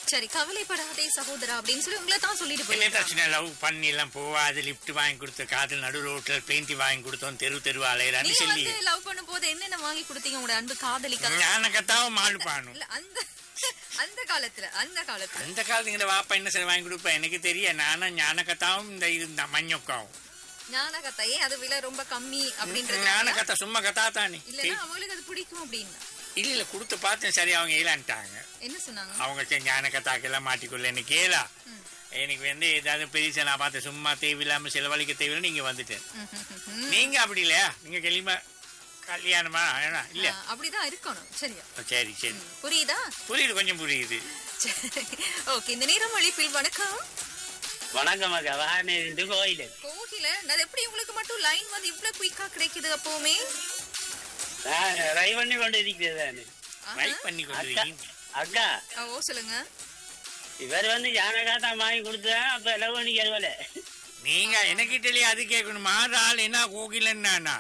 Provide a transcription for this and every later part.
சரி கவலைப்படாதே சகோதரா அப்படின்னு சொல்லி உங்களை தான் சொல்லிட்டு என்ன போயிருக்காங்க பிரச்சனை லவ் பண்ணி எல்லாம் போவாது லிஃப்ட் வாங்கி கொடுத்த காதல் நடு ரோட்ல பெயிண்ட் வாங்கி கொடுத்தோம் தெரு தெரு அலையிறான்னு நீங்க சொல்லி வந்து லவ் பண்ணும்போது என்னென்ன வாங்கி கொடுத்தீங்க உங்களோட அன்பு காதலிக்க ஞானக்கத்தாவும் மாடு பாணும் இல்ல அந்த அந்த காலத்துல அந்த காலத்துல அந்த காலத்துங்கிற வாப்பா என்ன சார் வாங்கி கொடுப்பா எனக்கு தெரிய நானும் ஞானக்கத்தாவும் இந்த இது இந்த மஞ்சக்காவும் ஞானகத்தையே அது விலை ரொம்ப கம்மி அப்படின்றது ஞானக்கத்தா சும்மா கத்தா தானே இல்லன்னா அவங்களுக்கு அது பிடிக்கும் அப்படின்னா இல்ல இல்ல கொடுத்து பார்த்தேன் சரி அவங்க ஏலான்ட்டாங்க என்ன சொன்னாங்க அவங்க சரி ஞானக்கத்தாக்கெல்லாம் மாட்டிக்கொள்ள எனக்கு கேளா ம். எனக்கு வந்து ஏதாவது பெருசா நான் பார்த்து சும்மா தேவையில்லாம செலவழிக்க தேவையில்லை நீங்க வந்துட்டேன் ம், ம், ம், ம். நீங்க அப்படி இல்லையா நீங்க கிளிமா கல்யாணமா ஏன்னா, இல்ல ஆ, அப்படிதான் இருக்கணும் சரியா சரி சரி ம், புரியுதா புரியுது கொஞ்சம் புரியுது ஓகே இந்த நேரம் அழைப்பில் வணக்கம் வணக்கம் அக்கா வானேந்து கோயில் கோகில அது எப்படி உங்களுக்கு மட்டும் லைன் வந்து இவ்வளவு குயிக்கா கிடைக்குது அப்பவுமே நான் ட்ரை பண்ணி கொண்டு இருக்கிறது ஆஹா. லைக் பண்ணி அக்கா கொண்டிருக்கீங்க அக்கா ஓ சொல்லுங்க இவர் வந்து ஜானகா தான் வாங்கி கொடுத்தேன் அப்ப லவ் பண்ணி கேள்வல நீங்க எனக்கிட்டே அது கேட்கணும் மாறாள் என்ன கோகிலன்னா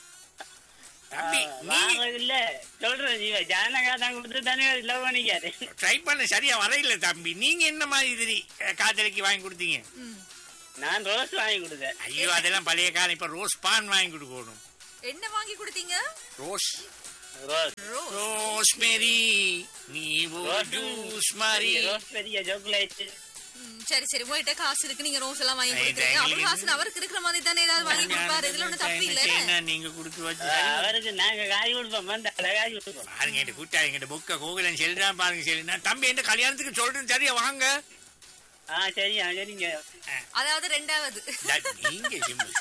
தம்பி நீங்க வாங்க இல்ல சொல்றேன் ஜீவ ஜானகா தான் கொடுத்து தானே லவ் பண்ணிக்காரு ட்ரை பண்ண சரியா வரையில தம்பி நீங்க என்ன மாதிரி இது காதலிக்கு வாங்கி கொடுத்தீங்க ம். நான் ரோஸ் வாங்கி கொடுத்தேன் ஐயோ அதெல்லாம் பழைய காலம் இப்ப ரோஸ் பான் வாங்கி கொடுக்கணும் என்ன வாங்கி கொடுத்தீங்க rose rose rose rose Mary நீ ஒரு ஜூஸ் மாதிரி ரோஸ் பெரிய சாக்லேட் ம், சரி சரி உங்ககிட்ட காசு இருக்கு நீங்க ரோஸ் எல்லாம் வாங்கி ஐயா, கொடுக்குறீங்க எங்களுக்கு அபுல்ஹாசன் அவருக்கு இருக்கிற மாதிரி தானே ஏதாவது வாங்கி கொடுப்பாரு இதுல ஒண்ணு தப்பு இல்ல என்ன நீங்க கொடுத்து வச்சு அவருக்கு நாங்க காய் கொடுப்போம் வந்து காய் கொடுப்போம் பாருங்க என்கிட்ட கூட்டாங்க என்கிட்ட புக்க கோகுலன் செல்றான் பாருங்க செல்லினா தம்பி என் கல்யாணத்துக்கு சொல்றேன் சரியா வாங்க ஆ சரியா சரிங்க அதாவது ரெண்டாவது தட் நீங்க சிம்பிள்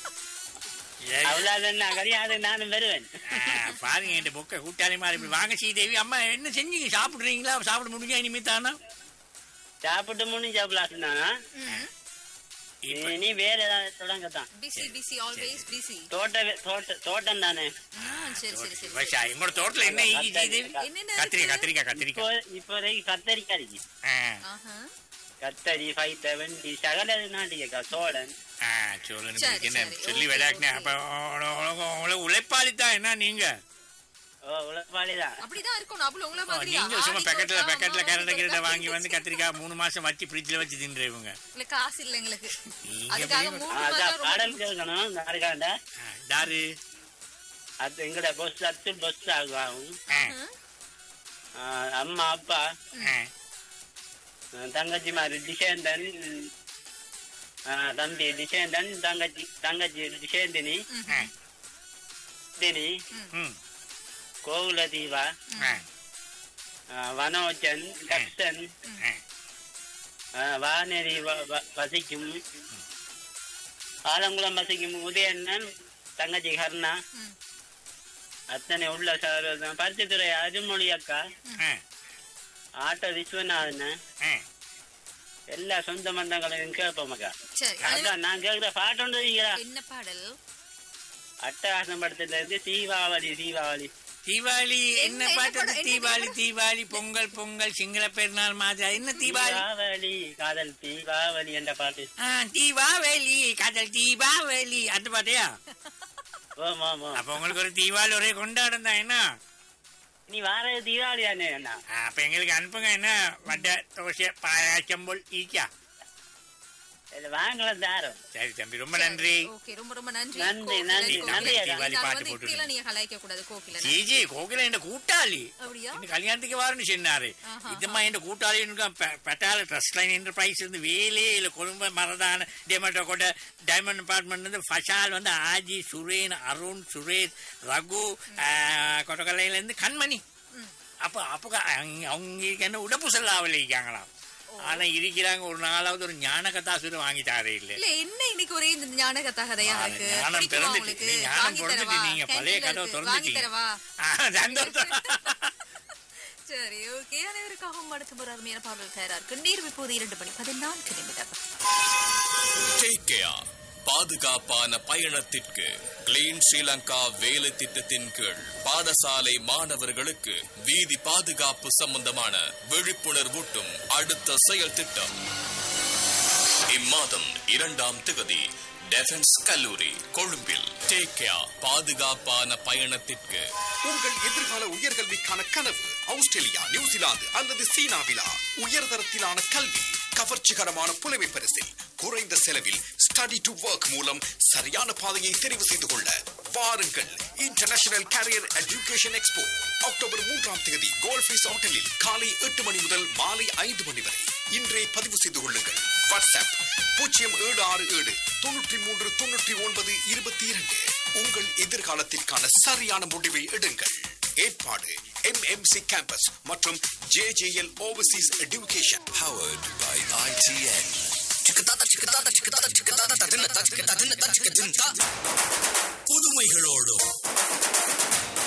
சரி. அவ்வளவுதான் நான் கல்யாணம் நானும் வருவேன் ஆ, பாருங்க என் புக்க கூட்டாளி மாதிரி இப்படி வாங்க ஸ்ரீதேவி அம்மா என்ன செஞ்சீங்க சாப்பிடுறீங்களா சாப்பிட முடிஞ்சா இனிமே தானா சாப்பிட்டு முடிஞ்சு சாப்பிடலாம் நானா இப்ப நீ வேற ஏதாவது தொடங்கத்தான் பிசி பிசி ஆல்வேஸ் பிசி தோட்ட தோட்ட தோட்டம் தானே சரி சரி சரி விவசாயம் உங்களோட தோட்டத்துல என்ன ஈகி ஸ்ரீதேவி என்னென்ன கத்திரிக்காய் இருக்கு? கத்திரிக்காய் இப்போ கத்திரிக்காய் இப்போதைக்கு கத்தரிக்காய் இருக்கு ஆ, ஆஹா. கத்தரி ஃபைட்ட வெண்டி சகல நாட்டிக்கா சோழன் ஆ, சொல்லுங்க சரி, இதுக்கு என்ன சரி. சொல்லி ஓகே, விளையாட்டுனேன் ஓகே. அப்ப உங்களுக்கு உழைப்பாளி தான் என்ன நீங்க ஓ உழைப்பாளிதான் அப்படிதான் இருக்கணும் அப்புறம் உங்கள ஓ, மாதிரி நீங்க சும்மா பேக்கெட்ல பேக்கெட்ல கரண்ட கிரண்ட வாங்கி வந்து கத்திரிக்காய் கத்திரிக்காய் மூணு மாசம் வச்சு ஃப்ரிட்ஜ்ல வச்சு தின்றவங்க இல்ல காசு இல்ல எங்களுக்கு நீங்க அதுக்காக எப்படி- மூணு அதான் மாதம் ரொம்ப- பாடல் கேட்கணும் நாடுகாண்ட ஆ, தாரு அது எங்கட பஸ் அத்து பஸ் ஆகும் ஆ, ஆஹா. ஆ, அம்மா அப்பா ஆ, தங்கச்சி மாதிரி திசேந்தன் ஆ, தம்பி திசேந்தன் தங்கச்சி தங்கச்சி திசேந்தினி ஆ, தினி ம், கோகுல தீபா ஆ, ஆ, வனோஜன் லக்ஷன் ஆ. ஆ, வானேரி வ- வ- வசிக்கும் ஆலங்குளம் வசிக்கும் உதயண்ணன் தங்கச்சி கர்ணா ம். அத்தனை உள்ள சார் பருத்தித்துறை அருமொழி அக்கா ஆ, ஆட்டோ விஸ்வநாதன் ஆ. எல்லா சொந்த பந்தங்களையும் கேட்போம் அக்கா சரி அதான் நான் கேட்கிற பாட்டு ஒன்று வைக்கிறா என்ன பாடல் அட்டகாசம் படத்துல இருந்து தீபாவளி தீபாவளி தீபாவளி என்ன- என்ன என்ன பாட்டு படம்? அது? என்ன தீபாவளி தீபாவளி பொங்கல் பொங்கல் சிங்கள பெருநாள் மாதிரி அது என்ன தீபாவளி தீபாவளி காதல் தீபாவளி என்ற பாட்டு ஆ, தீபாவளி காதல் தீபாவளி அந்த பாட்டையா ஓம் ஓம் ஓம் அப்ப உங்களுக்கு ஒரு தீபாவளி ஒரே கொண்டாடம் தான் என்ன நீ வார தீபாவளி தானே அண்ணா ஆ, அப்ப எங்களுக்கு அனுப்புங்க என்ன வடை தோசை பாயாசம் போல் ஈக்கா இதுல வாங்கலாம் தாரம் சரி தம்பி ரொம்ப நன்றி ஓகே ரொம்ப ரொம்ப நன்றி நன்றி, கோகிலன், நன்றி, கோகிலன். நன்றி, நீங்க தீபாவளி அதை பாட்டு வந்து போட்டுருங்க. இப்படியெல்லாம் நீங்க கலாய்க்க கூடாது கோகிலன் ஜிஜி கோகில என் கூட்டாளி அப்படியா இந்த கல்யாணத்துக்கு வரணும் சொன்னாரு ஆஹா. இதம்மா என் கூட்டாளி பெட்டால ட்ரஸ்ட் லைன் என்டர்பிரைஸ் இருந்து வேலையே இல்ல கொழும்பு மரதான டேமட்டோ கூட டைமண்ட் டிபார்ட்மெண்ட் வந்து ஃபஷால் வந்து ஆஜி சுரேன் அருண் சுரேஷ் ரகு கொட்டக்கல்லையில இருந்து கண்மணி ம். அப்ப அப்ப அவங்க அவங்களுக்கு என்ன உடப்பு செல்லாவில் இருக்காங்களாம் ஆனா இருக்கிறாங்க ஒரு நாளாவது ஒரு ஞான கதாசுரம் வாங்கி தாரே இல்ல இல்ல என்ன இன்னைக்கு ஒரே இந்த ஞானக கதையா ஆ, இருக்கு ஞானம் பிடிக்குமா பிறந்துட்டு, உங்களுக்கு நீ ஞானம் வாங்கி பிறந்துட்டு தரவா நீங்க பழைய கேண்டீன்ல கதவை இருக்கு. வாங்கி திறந்துட்டீங்க. தரவா ஆ, சந்தோஷம் சரி ஓகே அனைவருக்காகவும் அடுத்த ஒரு அருமையான பாடல் தயாரா இருக்கு நேரம் இப்போது இரண்டு மணி பதினான்கு நிமிடம் Take care. பாதுகாப்பான பயணத்திற்கு கிளீன் ஸ்ரீலங்கா வேலை திட்டத்தின் கீழ் பாடசாலை மாணவர்களுக்கு வீதி பாதுகாப்பு சம்பந்தமான விழிப்புணர்வூட்டும் அடுத்த செயல் திட்டம் இம்மாதம் இரண்டாம் திகதி டெஃபென்ஸ் கல்லூரி கொழும்பில் டேக் கேர் பாதுகாப்பான பயணத்திற்கு உங்கள் எதிர்கால உயர்கல்விக்கான கனவு ஆஸ்திரேலியா நியூசிலாந்து அல்லது சீனாவிலா உயர்தரத்திலான கல்வி கவர்ச்சிகரமான புலமை பரிசில் குறைந்த செலவில் ஸ்டடி டு ஒர்க் மூலம் சரியான பாதையை தெரிவு செய்து கொள்ள வாருங்கள் international career education expo October மூன்றாம் தேதி கோல்ஃபீஸ் ஹோட்டலில் காலை எட்டு மணி முதல் மாலை ஐந்து மணி வரை இன்றே பதிவு செய்து கொள்ளுங்கள் வாட்ஸ்அப் பூஜ்ஜியம் ஏழு ஆறு ஏழு தொண்ணூற்றி மூன்று தொண்ணூற்றி ஒன்பது இருபத்தி இரண்டு உங்கள் எதிர்காலத்திற்கான சரியான முடிவை எடுங்கள் ஏற்பாடு எம்எம்சி கேம்பஸ் மற்றும் JJL overseas education Powered by ITN. புதுமைகளோடும்